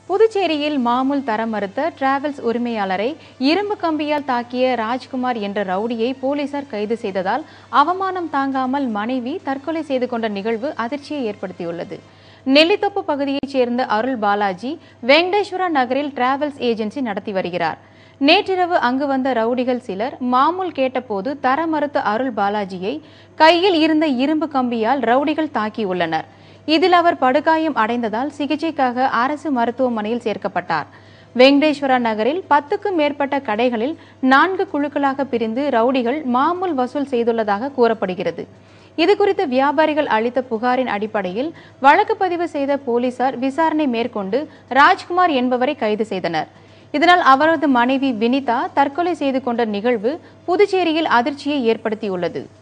புதுச்சேரியில் மாமூல் தர மறுத்த டிராவல்ஸ் உரிமையாளரை இரும்பு கம்பியால் தாக்கிய ராஜ்குமார் என்ற ரவுடியை போலீசார் கைது செய்ததால் அவமானம் தாங்காமல் மனைவி தற்கொலை செய்து கொண்ட நிகழ்வு அதிர்ச்சியை ஏற்படுத்தியுள்ளது நெல்லித்தோப்பு பகுதியைச் சேர்ந்த அருள் பாலாஜி வெங்கடேஸ்வரா நகரில் டிராவல்ஸ் ஏஜென்சி நடத்தி வருகிறார் நேற்றிரவு அங்கு வந்த ரவுடிகள் சிலர் மாமூல் கேட்டபோது தர மறுத்த அருள் பாலாஜியை கையில் இருந்த இரும்பு கம்பியால் ரவுடிகள் தாக்கியுள்ளனர் இதில் அவர் படுகாயம் அடைந்ததால் சிகிச்சைக்காக அரசு மருத்துவமனையில் சேர்க்கப்பட்டார் வெங்கடேஸ்வரா நகரில் பத்துக்கும் மேற்பட்ட கடைகளில் நான்கு குழுக்களாக பிரிந்து ரவுடிகள் மாமூல் வசூல் செய்துள்ளதாக கூறப்படுகிறது இதுகுறித்து வியாபாரிகள் அளித்த புகாரின் அடிப்படையில் வழக்கு பதிவு செய்த போலீசார் விசாரணை மேற்கொண்டு ராஜ்குமார் என்பவரை கைது செய்தனர் இதனால் அவரது மனைவி வினிதா தற்கொலை செய்து கொண்ட நிகழ்வு புதுச்சேரியில் அதிர்ச்சியை ஏற்படுத்தியுள்ளது